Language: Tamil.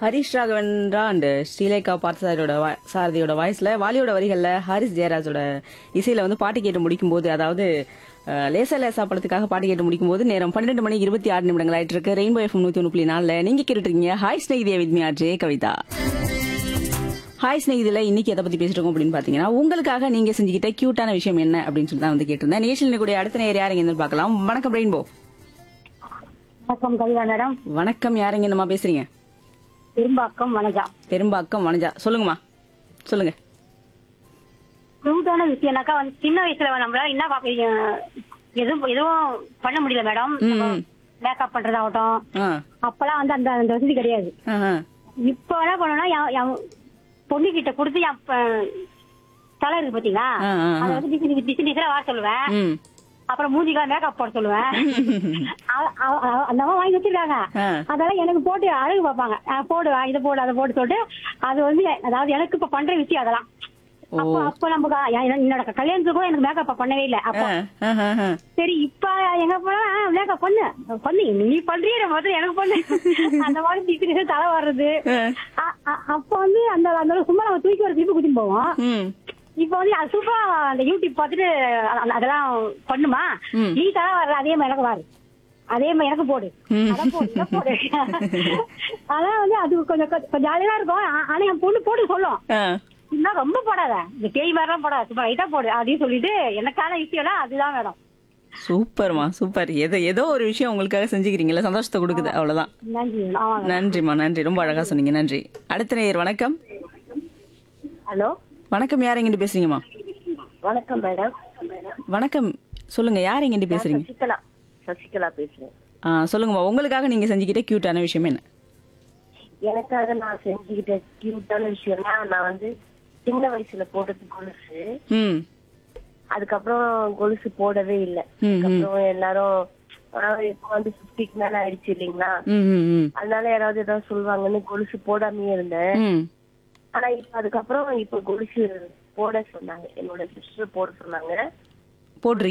ஹரிஷ் ராகவன்ரா அண்ட் ஸ்ரீலேகா பார்த்தசாரியோட வா- சாரதியோட வாய்ஸ்ல வாலியோட வரிகள்ல ஹாரிஸ் ஜெயராஜோட இசையில வந்து பாட்டு கேட்டு முடிக்கும் போது அதாவது அஹ், லேசா லேசா படத்துக்காக பாட்டு கேட்டு முடிக்கும் போது நேரம் பன்னிரெண்டு மணி இருபத்தி ஆறு நிமிடங்கள் ஆயிட்டு இருக்கு ரெயின்போ எஃப்எம் நூத்தி ஒன்று புள்ளி நாலுல நீங்க கேட்டுருக்கீங்க ஹாய் ஸ்நேகிதியா வித்மி ஆர்ஜே கவிதா ஹாய் ஸ்நேகிதில இன்னைக்கு எதை பத்தி பேசிட்டு இருக்கோம் அப்படின்னு பாத்தீங்கன்னா உங்களுக்காக நீங்க செஞ்சுக்கிட்ட கியூட்டான விஷயம் என்ன அப்படின்னு சொல்லி தான் வந்து கேட்டிருந்தேன் நேஷனல் கூடிய அடுத்த நேர் யாருங்க இருந்து பார்க்கலாம் வணக்கம் ரெயின்போ வணக்கம் கவிதா மேடம் வணக்கம் யாருங்க நம்ம பேசுறீங்க பெரும்பாக்கம் வனஜா பெரும்பாக்கம் வனஜா சொல்லுங்கம்மா சொல்லுங்க குரூட்டான விஷயம்னாக்கா வந்து சின்ன வயசுல நம்மளால என்ன பாப்பீங்க எதுவும் எதுவும் பண்ண முடியல மேடம் ம், ம். மேக்கப் பண்றதாகட்டும் ஆ அப்பெல்லாம் வந்து அந்த அந்த வசதி கிடையாது ஆஹா. இப்ப என்ன பண்ணணும்னா என் என் பொண்ணு கிட்ட கொடுத்து என் ப- தலை இருக்கு பாத்தீங்களா ஆ, ஆ, ஆ. அதை வந்து டிசைன் டிசைன் டிசைனா வர சொல்லுவேன் ம் அப்புறம் மூஞ்சிக்கெல்லாம் மேக்கப் போட சொல்லுவேன் அவ- அவ- அவ- அந்த அம்மா வாங்கி வச்சிருக்காங்க ஆ. அதெல்லாம் எனக்கு போட்டு அழகு பார்ப்பாங்க ஆ, போடு ஆ, இதை போடு அதை போட்டு சொல்லிட்டு அது வந்து அதாவது எனக்கு இப்ப பண்ற விஷயம் அதெல்லாம் ஓ அப்போ அப்போ நம்ம க- எ- என்னோட கல்யாணத்துக்கு கூட எனக்கு மேக்கப் பண்ணவே இல்லை அப்போ ஆ, ஆஹா, ஆஹா. சரி இப்ப எங்க போனா மேக்கப் பண்ணு பண்ணு நீ பண்றிய முதல்ல எனக்கு பண்ணு அந்த மாதிரி டிசைன் தலை வர்றது ஆ. அ- அ- அப்ப வந்து அந்த அந்த சும்மா நம்ம தூக்கி ஒரு திருப்பி குத்திட்டு போவோம் ம் இப்ப வந்து அது சூப்பரா அந்த யூடியூப் பார்த்துட்டு அ- அதெல்லாம் பண்ணுமா ம். நீ தலை வர்ற அதே மாதிரி எனக்கு வாரு அதே மாதிரி எனக்கு போடு ம். அதை போடு, இதை போடு அதான் வந்து அது கொஞ்சம் கொஞ்சம் ஜாலியா இருக்கும் ஆ- ஆனா என் பொண்ணு போட்டு சொல்லும் ஆ. இன்னும் ரொம்ப போடாத இந்த பேய் மாதிரிலாம் போடாத சும்மா லைட்டா போடு அப்படின்னு சொல்லிட்டு எனக்கான விஷயம்லாம் அதுதான் மேடம் சூப்பர்மா சூப்பர் ஏதோ ஏதோ ஒரு விஷயம் உங்களுக்காக செஞ்சுக்கிறீங்களா சந்தோஷத்தை கொடுக்குது அவ்வளவுதான் நன்றி மேடம் ஆமாங்க நன்றிம்மா நன்றி ரொம்ப அழகா சொன்னீங்க நன்றி அடுத்த நேயர் வணக்கம் ஹலோ வணக்கம் யார் எங்கிட்டு பேசுறீங்கம்மா வணக்கம் மேடம் வணக்கம் சொல்லுங்க யார் எங்கிட்டு பேசுறீங்க சசிகலா சசிகலா பேசுறேன் ஆ சொல்லுங்கம்மா உங்களுக்காக நீங்க செஞ்சுக்கிட்ட கியூட்டான விஷயம் என்ன எனக்காக நான் செஞ்சுக்கிட்ட கியூட்டான விஷயம்னா நான் வந்து சின்ன வயசுல போட்டது கொலுசு ம் அதுக்கப்புறம் கொலுசு போடவே இல்லை ம், ம். அதுக்கப்புறம் எல்லாரும் ஆஹ் இப்ப வந்து பிப்டிக்கு மேல ஆயிடுச்சு இல்லைங்களா ம் ம் ம் அதனால யாராவது ஏதாவது சொல்லுவாங்கன்னு கொலுசு போடாமயே இருந்தேன் ம் ஆனா இப்ப அதுக்கப்புறம் இப்ப கொலுசு போட சொன்னாங்க என்னோட சிஸ்டர் போட சொன்னாங்க போடுறீங்க